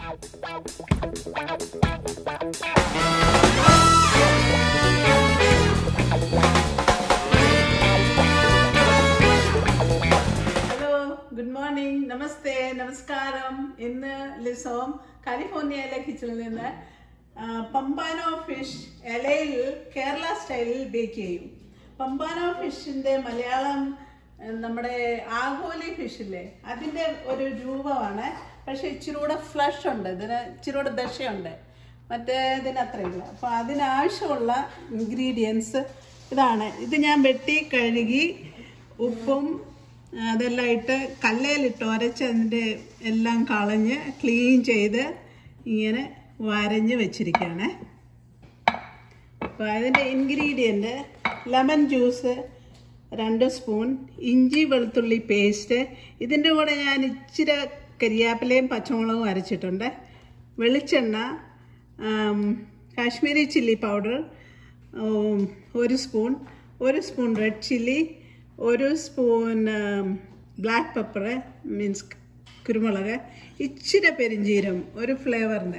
Hello good morning നമസ്തേ നമസ്കാരം ഇന്ന് ലിസോം കാലിഫോർണിയയിലെ കിച്ചണിൽ നിന്ന് ആ, പമ്പാനോ ഫിഷ് ഇലയിൽ കേരള സ്റ്റൈലിൽ ബേക്ക് ചെയ്യും പമ്പാനോ ഫിഷിന്റെ മലയാളം ആ, നമ്മുടെ ആഗോലി ഫിഷില്ലേ അതിന്റെ ഒരു രൂപമാണ് പക്ഷെ ഇച്ചിരി കൂടെ ഫ്ലഷ് ഉണ്ട് ഇതിന് ഇച്ചിരി കൂടെ ദശയുണ്ട് മറ്റേ ഇതിന് അത്രയില്ല അപ്പോൾ അതിനാവശ്യമുള്ള ഇൻഗ്രീഡിയൻസ് ഇതാണ് ഇത് ഞാൻ വെട്ടി കഴുകി ഉപ്പും അതെല്ലാം ഇട്ട് കല്ലയിലിട്ട് ഉരച്ച് അതിൻ്റെ എല്ലാം കളഞ്ഞ് ക്ലീൻ ചെയ്ത് ഇങ്ങനെ വരഞ്ഞ് വെച്ചിരിക്കുകയാണ് അപ്പോൾ അതിൻ്റെ ഇൻഗ്രീഡിയൻറ്റ് ലെമൺ ജ്യൂസ് രണ്ട് സ്പൂൺ ഇഞ്ചി വെളുത്തുള്ളി പേസ്റ്റ് ഇതിൻ്റെ കൂടെ ഞാൻ ഇച്ചിരി കരിയാപ്പിലയും പച്ചമുളകും അരച്ചിട്ടുണ്ട് വെളിച്ചെണ്ണ ആം, കാശ്മീരി ചില്ലി പൗഡർ ഉം, ഒരു സ്പൂൺ ഒരു സ്പൂൺ റെഡ് ചില്ലി ഒരു സ്പൂൺ ബ്ലാക്ക് പെപ്പർ മീൻസ് കുരുമുളക് ഇച്ചിരി പെരിഞ്ചീരം ഒരു ഫ്ലേവറിന്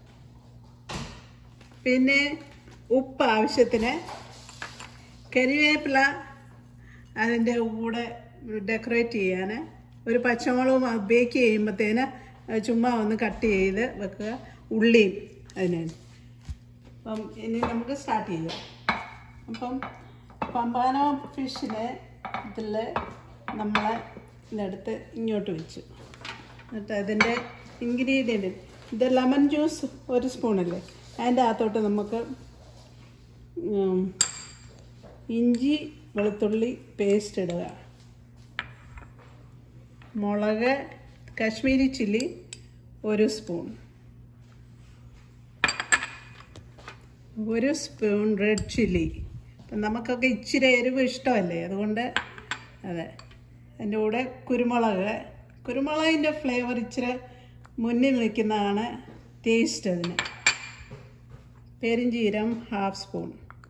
പിന്നെ ഉപ്പ് ആവശ്യത്തിന് കരിവേപ്പില അതിൻ്റെ കൂടെ ഡെക്കറേറ്റ് ചെയ്യാൻ ഒരു പച്ചമുളകും ബേക്ക് ചെയ്യുമ്പോഴത്തേന് ചുമ്മാ ഒന്ന് കട്ട് ചെയ്ത് വെക്കുക ഉള്ളിയും അതിന് അപ്പം ഇനി നമുക്ക് സ്റ്റാർട്ട് ചെയ്യാം അപ്പം പമ്പാനോ ഫിഷിനെ ഇതിൽ നമ്മൾ ഇതെടുത്ത് ഇങ്ങോട്ട് വെച്ചു എന്നിട്ട് അതിൻ്റെ ഇൻഗ്രീഡിയൻറ്റ് ഇത് ലെമൺ ജ്യൂസ് ഒരു സ്പൂണല്ലേ അതിൻ്റെ അകത്തോട്ട് നമുക്ക് ഉം, ഇഞ്ചി വെളുത്തുള്ളി പേസ്റ്റ് ഇടുക മുളക് കാശ്മീരി ചില്ലി ഒരു സ്പൂൺ ഒരു സ്പൂൺ റെഡ് ചില്ലി അപ്പം നമുക്കൊക്കെ ഇച്ചിരി എരിവ് ഇഷ്ടമല്ലേ അതുകൊണ്ട് അതെ അതിൻ്റെ കൂടെ കുരുമുളക് കുരുമുളകിൻ്റെ ഫ്ലേവർ ഇച്ചിരി മുന്നിൽ നിൽക്കുന്നതാണ് ടേസ്റ്റ് അതിന് പെരിഞ്ചീരം ഹാഫ് സ്പൂൺ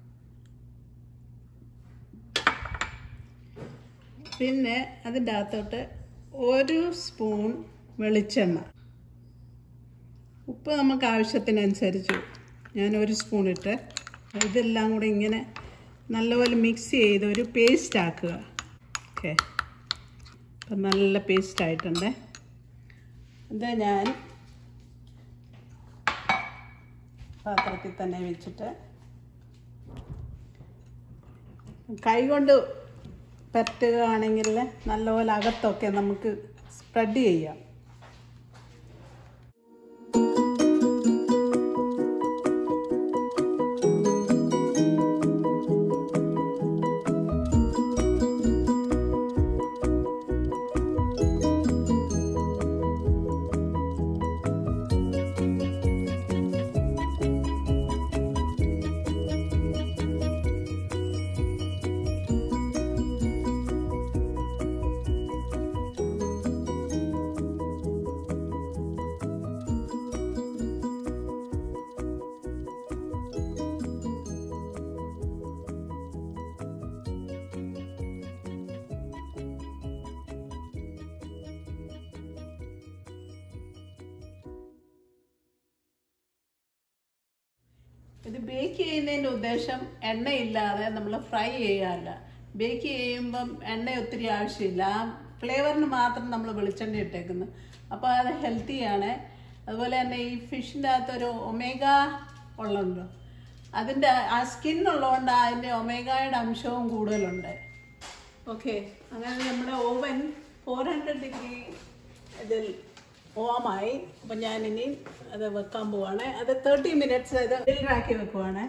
പിന്നെ അതിൻ്റെ അകത്തോട്ട് ഒരു സ്പൂൺ വെളിച്ചെണ്ണ ഉപ്പ് നമുക്ക് ആവശ്യത്തിനനുസരിച്ച് ഞാൻ ഒരു സ്പൂൺ ഇട്ട് ഇതെല്ലാം കൂടെ ഇങ്ങനെ നല്ലപോലെ മിക്സ് ചെയ്ത് ഒരു പേസ്റ്റ് ആക്കുക ഓക്കെ അപ്പം നല്ല പേസ്റ്റ് ആയിട്ടുണ്ട് ഇത് ഞാൻ പാത്രത്തിൽ തന്നെ വെച്ചിട്ട് കൈ കൊണ്ട് പറ്റുകയാണെങ്കിൽ നല്ലപോലെ അകത്തൊക്കെ നമുക്ക് സ്പ്രെഡ് ചെയ്യാം ഇത് ബേക്ക് ചെയ്യുന്നതിൻ്റെ ഉദ്ദേശം എണ്ണയില്ലാതെ നമ്മൾ ഫ്രൈ ചെയ്യാറില്ല ബേക്ക് ചെയ്യുമ്പം എണ്ണ ഒത്തിരി ആവശ്യമില്ല ആ ഫ്ലേവറിന് മാത്രം നമ്മൾ വെളിച്ചെണ്ണ ഇട്ടേക്കുന്നു അപ്പോൾ അത് ഹെൽത്തിയാണ് അതുപോലെ തന്നെ ഈ ഫിഷിൻ്റെ അകത്തൊരു ഒമേഗ ഉള്ളതുണ്ടോ അതിൻ്റെ ആ സ്കിൻ ഉള്ളതുകൊണ്ട് അതിൻ്റെ ഒമേഗയുടെ അംശവും കൂടുതലുണ്ട് ഓക്കെ അങ്ങനെ നമ്മുടെ ഓവൻ ഫോർ ഹൺഡ്രഡ് ഡിഗ്രി ഇതിൽ ഓമായി അപ്പം ഞാനിനി അത് വെക്കാൻ പോവാണ് അത് തേർട്ടി മിനിറ്റ്സ് ഇത് ഇതിലാക്കി വെക്കുവാണ്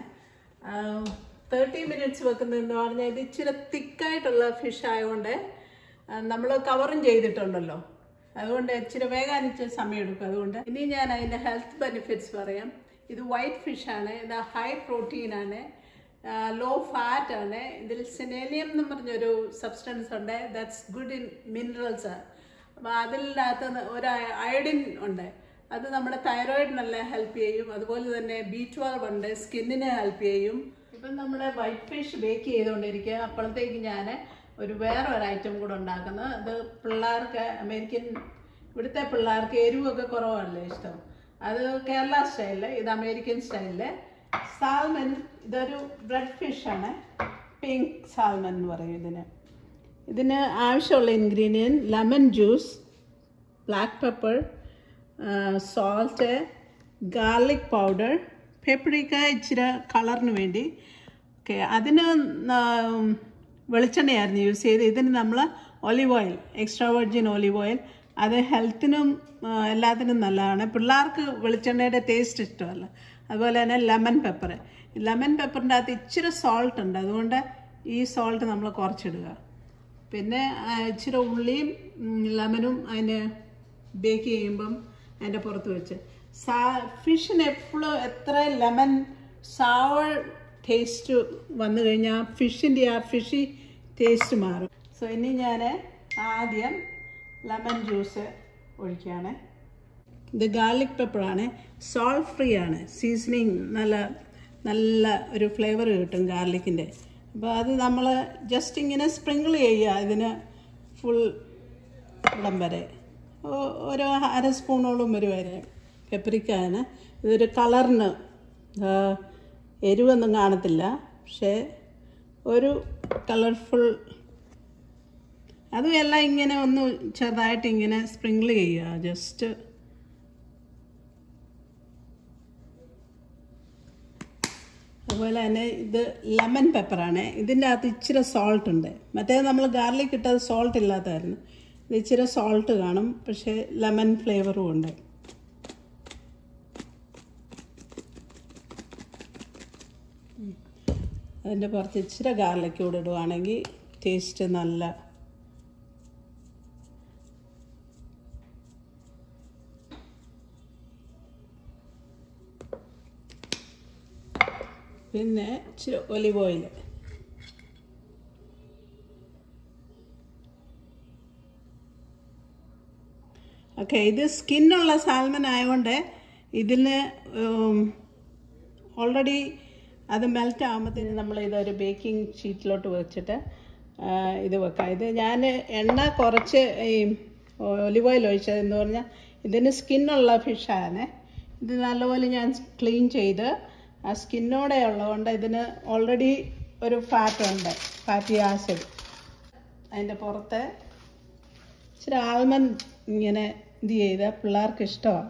തേർട്ടി മിനിറ്റ്സ് വെക്കുന്നതെന്ന് പറഞ്ഞാൽ ഇത് ഇച്ചിരി തിക്കായിട്ടുള്ള ഫിഷ് ആയതുകൊണ്ട് നമ്മൾ കവറും ചെയ്തിട്ടുണ്ടല്ലോ അതുകൊണ്ട് ഇച്ചിരി വേഗം ഇച്ചിരി സമയം എടുക്കും അതുകൊണ്ട് ഇനി ഞാൻ അതിൻ്റെ ഹെൽത്ത് ബെനിഫിറ്റ്സ് പറയാം ഇത് വൈറ്റ് ഫിഷാണ് ഇത് ഹൈ പ്രോട്ടീനാണ് ലോ ഫാറ്റ് ആണ് ഇതിൽ സെനേലിയം എന്ന് പറഞ്ഞൊരു സബ്സ്റ്റൻസ് ഉണ്ട് ദാറ്റ്സ് ഗുഡ് ഇൻ മിനറൽസ് അപ്പോൾ അതിനകത്ത് ഒരു അയഡിൻ ഉണ്ട് അത് നമ്മുടെ തൈറോയിഡിനെല്ലാം ഹെൽപ്പ് ചെയ്യും അതുപോലെ തന്നെ ബി ട്വൽവ് ഉണ്ട് സ്കിന്നിനെ ഹെൽപ്പ് ചെയ്യും ഇപ്പം നമ്മൾ വൈറ്റ് ഫിഷ് ബേക്ക് ചെയ്തുകൊണ്ടിരിക്കുക അപ്പോഴത്തേക്ക് ഞാൻ ഒരു വേറെ ഒരു ഐറ്റം കൂടെ ഉണ്ടാക്കുന്നത് അത് പിള്ളേർക്ക് അമേരിക്കൻ ഇവിടുത്തെ പിള്ളേർക്ക് എരിവൊക്കെ കുറവല്ലേ ഇഷ്ടം അത് കേരള സ്റ്റൈലില് ഇത് അമേരിക്കൻ സ്റ്റൈലില് സാൽമൻ ഇതൊരു ബ്രെഡ് ഫിഷാണ് പിങ്ക് സാൽമൻ എന്ന് പറയും ഇതിന് ഇതിന് ആവശ്യമുള്ള ingredient lemon juice black pepper salt garlic powder paprika ഇച്ചിരി കളറിന് വേണ്ടി ഓക്കെ അതിന് ന- വെളിച്ചെണ്ണയായിരുന്നു യൂസ് ചെയ്ത് ഇതിന് നമ്മൾ olive oil extra virgin olive oil അത് ഹെൽത്തിനും ആ, എല്ലാത്തിനും നല്ലതാണ് പിള്ളേർക്ക് വെളിച്ചെണ്ണയുടെ ടേസ്റ്റ് ഇഷ്ടമല്ല അതുപോലെ തന്നെ ലെമൺ പെപ്പർ ലെമൺ പെപ്പറിൻ്റെ അകത്ത് ഇച്ചിരി സോൾട്ട് ഉണ്ട് അതുകൊണ്ട് ഈ സോൾട്ട് നമ്മൾ കുറച്ചിടുക പിന്നെ ആ, ഇച്ചിരി ഉള്ളിയും ഉം, ലെമനും അതിന് ബേക്ക് ചെയ്യുമ്പം അതിൻ്റെ പുറത്ത് വെച്ച് സാ ഫിഷിന് എപ്പോഴും എത്ര ലെമൺ സാവർ ടേസ്റ്റ് വന്നു കഴിഞ്ഞാൽ ഫിഷിൻ്റെ ആ ഫിഷി ടേസ്റ്റ് മാറും സോ ഇനി ഞാൻ ആദ്യം ലെമൺ ജ്യൂസ് ഒഴിക്കുകയാണ് ഇത് ഗാർലിക് പെപ്പറാണ് സോൾട്ട് ഫ്രീ ആണ് സീസണിങ് നല്ല നല്ല ഒരു ഫ്ലേവർ കിട്ടും ഗാർലിക്കിൻ്റെ അപ്പോൾ അത് നമ്മൾ ജസ്റ്റ് ഇങ്ങനെ സ്പ്രിങ്കിൾ ചെയ്യുക ഇതിന് ഫുൾ ഇടം വരെ ഓ- ഓരോ അര സ്പൂണോളം ഒരു വരെ പെപ്പറിക്കാണ് ഇതൊരു കളറിന് ആ, എരിവൊന്നും കാണത്തില്ല പക്ഷേ ഒരു കളർഫുൾ അതും എല്ലാം ഇങ്ങനെ ഒന്ന് ചെറുതായിട്ട് ഇങ്ങനെ സ്പ്രിങ്കിൾ ചെയ്യുക ജസ്റ്റ് അതുപോലെ തന്നെ ഇത് ലെമൺ പെപ്പറാണ് ഇതിൻ്റെ അകത്ത് ഇച്ചിരി സോൾട്ട് ഉണ്ട് മറ്റേ നമ്മൾ ഗാർലിക് ഇട്ടത് സോൾട്ട് ഇല്ലാത്തതായിരുന്നു ഇത് ഇച്ചിരി സോൾട്ട് കാണും പക്ഷേ ലെമൺ ഫ്ലേവറും ഉണ്ട് ഉം. അതിൻ്റെ പുറത്ത് ഇച്ചിരി ഗാർലിക് കൂടെ ഇടുവാണെങ്കിൽ ടേസ്റ്റ് നല്ല പിന്നെ ഇച്ചിരി ഒലിവ് ഓയിൽ ഓക്കെ ഇത് സ്കിന്നുള്ള സാൽമൺ ആയതുകൊണ്ട് ഇതിന് ഓൾറെഡി അത് മെൽറ്റ് ആകുമ്പോഴത്തേന് നമ്മൾ ഇതൊരു ബേക്കിംഗ് ഷീറ്റിലോട്ട് വെച്ചിട്ട് ആ, ഇത് വെക്കാം ഇത് ഞാൻ എണ്ണ കുറച്ച് ഈ ഒലിവ് ഓയിൽ ഒഴിച്ചത് എന്ന് പറഞ്ഞാൽ ഇതിന് സ്കിന്നുള്ള ഫിഷാണ് ഇത് നല്ലപോലെ ഞാൻ ക്ലീൻ ചെയ്ത് ആ സ്കിന്നോടെ ഉള്ളതുകൊണ്ട് ഇതിന് ഓൾറെഡി ഒരു ഫാറ്റ് ഉണ്ട് ഫാറ്റി ആസിഡ് അതിൻ്റെ പുറത്ത് ഇച്ചിരി ആൽമണ്ട് ഇങ്ങനെ ഇത് ചെയ്ത പിള്ളേർക്ക് ഇഷ്ടമാണ്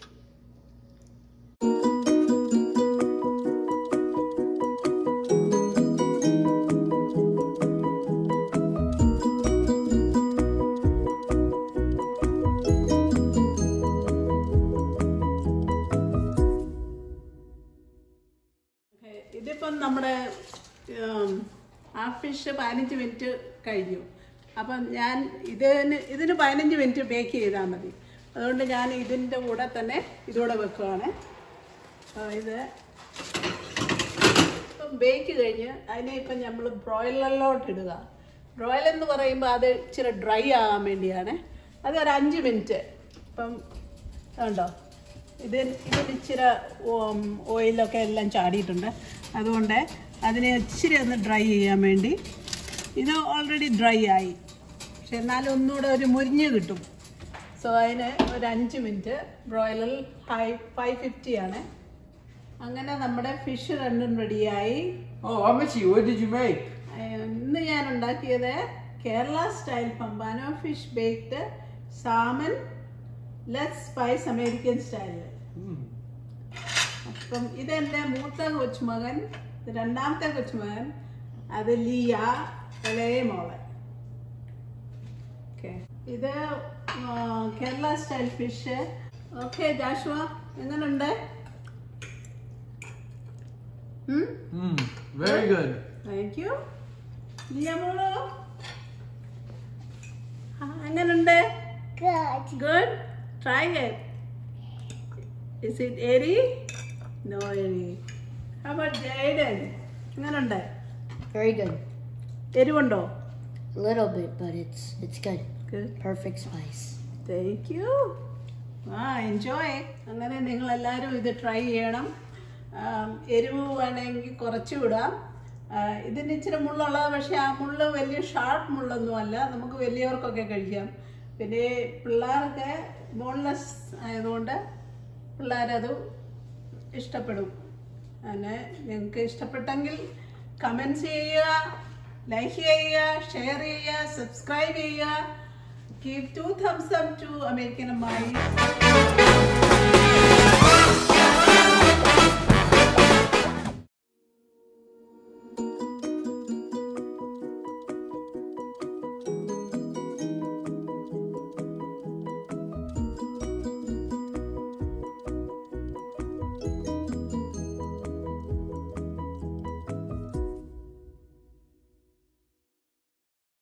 Okay, ഇതിപ്പം നമ്മുടെ ഉം, ആ ഫിഷ് പതിനഞ്ച് മിനിറ്റ് കഴിഞ്ഞു അപ്പം ഞാൻ ഇതിന് ഇതിന് പതിനഞ്ച് മിനിറ്റ് ബേക്ക് ചെയ്താൽ മതി അതുകൊണ്ട് ഞാൻ ഇതിൻ്റെ കൂടെ തന്നെ ഇതുകൂടെ വെക്കുവാണ് ആ, ഇത് ഇപ്പം ബേക്ക് കഴിഞ്ഞ് അതിനെ ഇപ്പം നമ്മൾ ബ്രോയിലറിലോട്ട് ഇടുക ബ്രോയിലർ എന്ന് പറയുമ്പോൾ അത് ഇച്ചിരി ഡ്രൈ ആകാൻ വേണ്ടിയാണ് അത് ഒരു അഞ്ച് മിനിറ്റ് ഇപ്പം ഉണ്ടോ ഇത് ഇതിന് ഇച്ചിരി ഉം, ഓയിലൊക്കെ എല്ലാം ചാടിയിട്ടുണ്ട് അതുകൊണ്ട് അതിനെ ഇച്ചിരി ഒന്ന് ഡ്രൈ ചെയ്യാൻ വേണ്ടി ഇത് ഓൾറെഡി ഡ്രൈ ആയി പക്ഷെ എന്നാലും ഒന്നുകൂടെ ഒരു മുരിഞ്ഞ് കിട്ടും സോ അതിന് ഒരു അഞ്ച് മിനിറ്റ് ബ്രോയിലറിൽ ഹൈ ഫൈവ് ഫിഫ്റ്റി ആണ് അങ്ങനെ നമ്മുടെ ഫിഷ് രണ്ടും റെഡിയായി Oh, Amici, what did you make? ഇന്ന് ഞാൻ ഉണ്ടാക്കിയത് Kerala style pompano fish baked salmon less spice American സ്റ്റൈലിൽ Mm. അപ്പം ഇതെൻ്റെ മൂത്ത കൊച്ചുമകൻ ഇത് രണ്ടാമത്തെ കൊച്ചുമകൻ അത് ലിയ ഇളയ മോള് ഓക്കെ ഇത് ആ, Kerala style fish okay Joshua എങ്ങനുണ്ട് ഉം Mm. Very good. Thank you ലിയമോളോ എങ്ങനുണ്ട് Good. Good try it is it എരി നോ എരി അബൌട്ട് ജൈഡൻ എങ്ങനുണ്ട് Very good. എരിവുണ്ടോ A little bit, but it's it's good. Good Perfect spice. Thank you ആ enjoy അങ്ങനെ നിങ്ങളെല്ലാവരും ഇത് ട്രൈ ചെയ്യണം ആം, എരിവ് വേണമെങ്കിൽ കുറച്ച് വിടാം ആ, ഇതിന് ഇച്ചിരി മുള്ളുള്ളത് പക്ഷേ ആ മുള്ള് വലിയ ഷാർപ്പ് മുള്ളൊന്നും അല്ല നമുക്ക് വലിയവർക്കൊക്കെ കഴിക്കാം പിന്നെ പിള്ളേർക്ക് ബോൺലെസ് ആയതുകൊണ്ട് പിള്ളേരത് ഇഷ്ടപ്പെടും അങ്ങനെ നിങ്ങൾക്ക് ഇഷ്ടപ്പെട്ടെങ്കിൽ കമൻസ് ചെയ്യുക ലൈക്ക് ചെയ്യുക ഷെയർ ചെയ്യുക സബ്സ്ക്രൈബ് ചെയ്യുക keep two thumbs up to American അമ്മായി